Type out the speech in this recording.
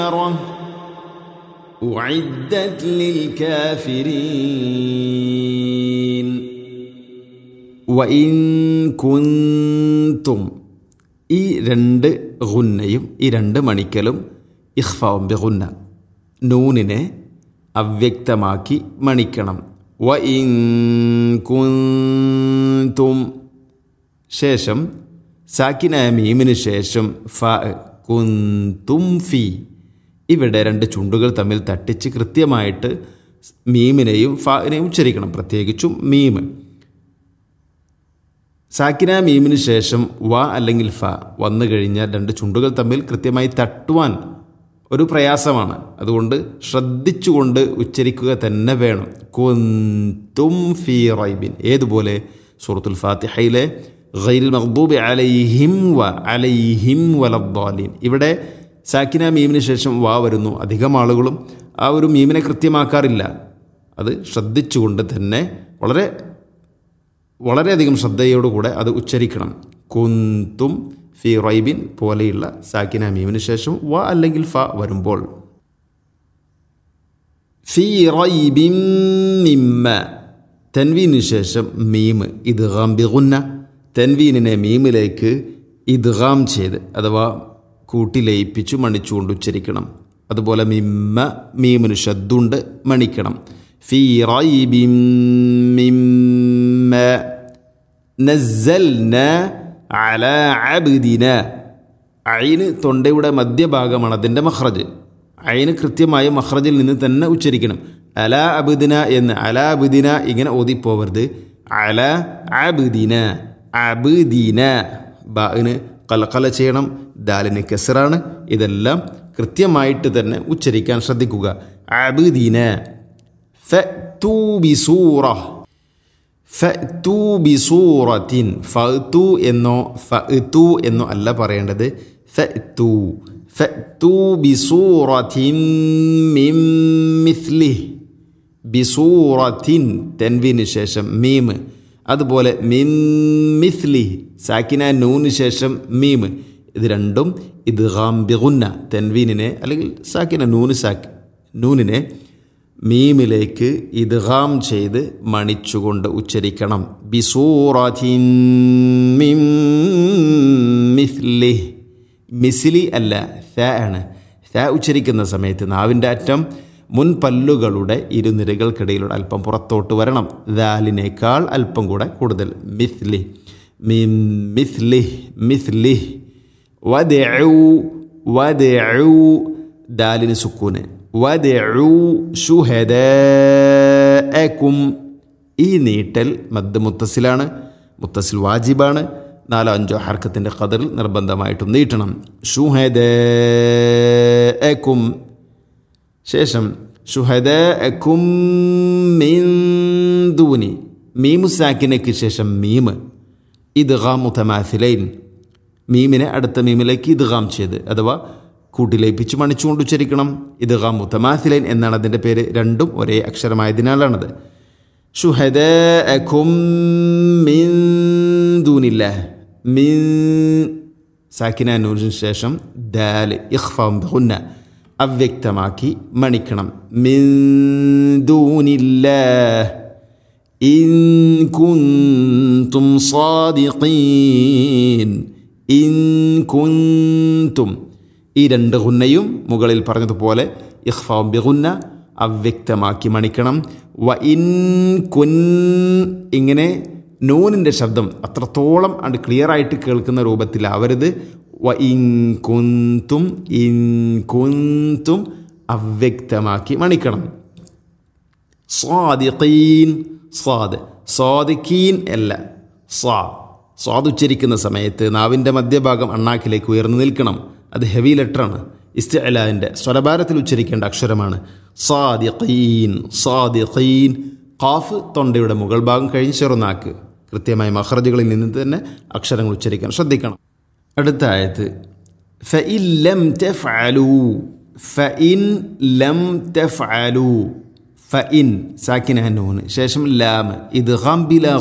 أعدت للكافرين وإن كنتم ഈ രണ്ട് ഗുന്നയും ഈ രണ്ട് മണിക്കലും ഇഖ്ഫാവും ബിഗുന്ന നൂനിനെ അവ്യക്തമാക്കി മണിക്കണം വ ഇൻ കുന്തും ശേഷം സാക്കിനായ മീമിന് ശേഷം ഫ കുന്തും ഫി ഇവിടെ രണ്ട് ചുണ്ടുകൾ തമ്മിൽ തട്ടിച്ച് കൃത്യമായിട്ട് മീമിനെയും ഫാനെയും ഉച്ചരിക്കണം പ്രത്യേകിച്ചും മീമ് സാക്കിന മീമിന് ശേഷം വ അല്ലെങ്കിൽ ഫ വന്നു കഴിഞ്ഞാൽ രണ്ട് ചുണ്ടുകൾ തമ്മിൽ കൃത്യമായി തട്ടുവാൻ ഒരു പ്രയാസമാണ് അതുകൊണ്ട് ശ്രദ്ധിച്ചുകൊണ്ട് ഉച്ചരിക്കുക തന്നെ വേണം കുന്തും ഫി റൈബിൻ ഏതുപോലെ സൂറത്തുൽ ഫാത്തിഹയിലെ ഗൈൽ മഖ്ദൂബി അലൈഹിം വ അലൈഹിം വലദ്ദാലീൻ ഇവിടെ സാക്കിന മീമിന് ശേഷം വാ വരുന്നു അധികം ആളുകളും ആ ഒരു മീമിനെ കൃത്യമാക്കാറില്ല അത് ശ്രദ്ധിച്ചുകൊണ്ട് തന്നെ വളരെ വളരെയധികം ശ്രദ്ധയോടുകൂടെ അത് ഉച്ചരിക്കണം കുന്തും ഫി റൈബിൻ പോലെയുള്ള സാക്കിന മീമിന് ശേഷം വ അല്ലെങ്കിൽ ഫ വരുമ്പോൾ ഫി റൈബിൻ മിമ്മ തൻവീനു ശേഷം മീമ് ഇത് ബിഗുന്ന തൻവീനിനെ മീമിലേക്ക് ഇദ്ഗാം ചെയ്ത് അഥവാ കൂട്ടി ലയിപ്പിച്ചു മണിച്ചുകൊണ്ട് ഉച്ചരിക്കണം അതുപോലെ മിമ്മ മീമിന് ശബ്ദുണ്ട് മണിക്കണം ഫി റൈബിൻ മിമ്മ നസ്സൽന അല അബ്ദിന അയിന് തൊണ്ടയുടെ മധ്യഭാഗമാണ് അതിൻ്റെ മഹ്റജ് അയിന് കൃത്യമായ മഹ്റജിൽ നിന്ന് തന്നെ ഉച്ചരിക്കണം അല അബുദിന എന്ന് അല അബുദിന ഇങ്ങനെ ഓതിപ്പോവരുത് അല അബുദിന അബുദീന ബാന് കലക്കല ചെയ്യണം ദാലിന് കെസറാണ് ഇതെല്ലാം കൃത്യമായിട്ട് തന്നെ ഉച്ചരിക്കാൻ ശ്രദ്ധിക്കുക അബുദീന ഫു ബിസൂറ ഫു ബിസൂറത്തിൻ ഫു എന്നോ ഫു എന്നോ അല്ല പറയേണ്ടത് ഫു ഫു ബിസൂറത്തിൻ മിം മിസ്ലിഹ് ബിസൂറത്തിൻ തെൻവിന് ശേഷം മീമ് അതുപോലെ മിം മിസ്ലി സാക്കിന നൂന് ശേഷം മീമ് ഇത് രണ്ടും ഇത് ബിഗുന്ന തെൻവീനിനെ അല്ലെങ്കിൽ സാക്കിന നൂന് സാക്ക് നൂനിനെ മീമിലേക്ക് ഇദ്ഗാം ചെയ്ത് മണിച്ചുകൊണ്ട് ഉച്ചരിക്കണം ബിസൂറത്തിൻ മിം മിസ്ലി മിസ്ലി അല്ല ത ആണ് ത ഉച്ചരിക്കുന്ന സമയത്ത് നാവിൻ്റെ അറ്റം മുൻപല്ലുകളുടെ ഇരുനിരകൾക്കിടയിലൂടെ അല്പം പുറത്തോട്ട് വരണം ദാലിനേക്കാൾ അല്പം കൂടെ കൂടുതൽ മിസ്ലി മിം മിസ്ലി മിസ്ലി വദഉ വദഉ ദാലിന് സുക്കൂന് വദഉ ശുഹദാഅകും ഈ നീട്ടൽ മദ് മുത്തസിലാണ് മുത്തസിൽ വാജിബാണ് നാലോ അഞ്ചോ ഹർക്കത്തിൻ്റെ ഖദറിൽ നിർബന്ധമായിട്ടും നീട്ടണം ഷുഹദാഅകും ശേഷം ഷുഹദഅകും മിൻ ദൂനി മീമു സാക്കിനയ്ക്ക് ശേഷം മീമ് ഇദ്ഗാം മുതമാസിലൈൻ മീമിനെ അടുത്ത മീമിലേക്ക് ഇദ്ഗാം ചെയ്ത് അഥവാ കൂട്ടിലേപ്പിച്ച് മണിച്ചുകൊണ്ട് ഉച്ചരിക്കണം ഇദ്ഗാം മുതമാസിലൈൻ എന്നാണ് അതിൻ്റെ പേര് രണ്ടും ഒരേ അക്ഷരമായതിനാലാണത് ഷുഹദഅകും മിൻ ദൂനില്ല മിൻ സാക്കിന നൂറിന് ശേഷം ദാൽ ഇഖ്ഫാം ബിഗുന്ന അവ്യക്തമാക്കി മണിക്കണം മിൻ ദൂനില്ലാഹ് ഇൻ കുന്തും സാദിഖീൻ ഇൻ കുന്തും ഈ രണ്ട് ഗുന്നയും മുകളിൽ പറഞ്ഞതുപോലെ ഇഖ്ഫാം ബിഗുന്ന അവ്യക്തമാക്കി മണിക്കണം വ ഇൻ കുൻ ഇങ്ങനെ നൂനിൻ്റെ ശബ്ദം അത്രത്തോളം അത് ക്ലിയറായിട്ട് കേൾക്കുന്ന രൂപത്തിലാവരുത് വ ഇൻ കുന്തും ഇൻ കുന്തും അവ്യക്തമാക്കി മണിക്കണം സ്വാദിഖീൻ സ്വാദ് സ്വാദിഖീൻ അല്ല സ്വാ സ്വാദ് ഉച്ചരിക്കുന്ന സമയത്ത് നാവിൻ്റെ മധ്യഭാഗം അണ്ണാക്കിലേക്ക് ഉയർന്നു നിൽക്കണം അത് ഹെവി ലെറ്ററാണ് ഇസ്തലാൻ്റെ സ്വരഭാരത്തിൽ ഉച്ചരിക്കേണ്ട അക്ഷരമാണ് സാദിഖീൻ സാദിഖീൻ ഖാഫ് തൊണ്ടയുടെ മുകൾ ഭാഗം കഴിഞ്ഞ് ചെറുനാക്ക് കൃത്യമായ മഹ്റജുകളിൽ നിന്ന് തന്നെ അക്ഷരങ്ങൾ ഉച്ചരിക്കാൻ ശ്രദ്ധിക്കണം അടുത്ത ആയത്ത് ഫഇൻ ലം തഫ്അലു ഫഇൻ ലം തഫ്അലു ഫഇൻ സാക്കിന നൂന് ശേഷം ലാം ഇത് ബില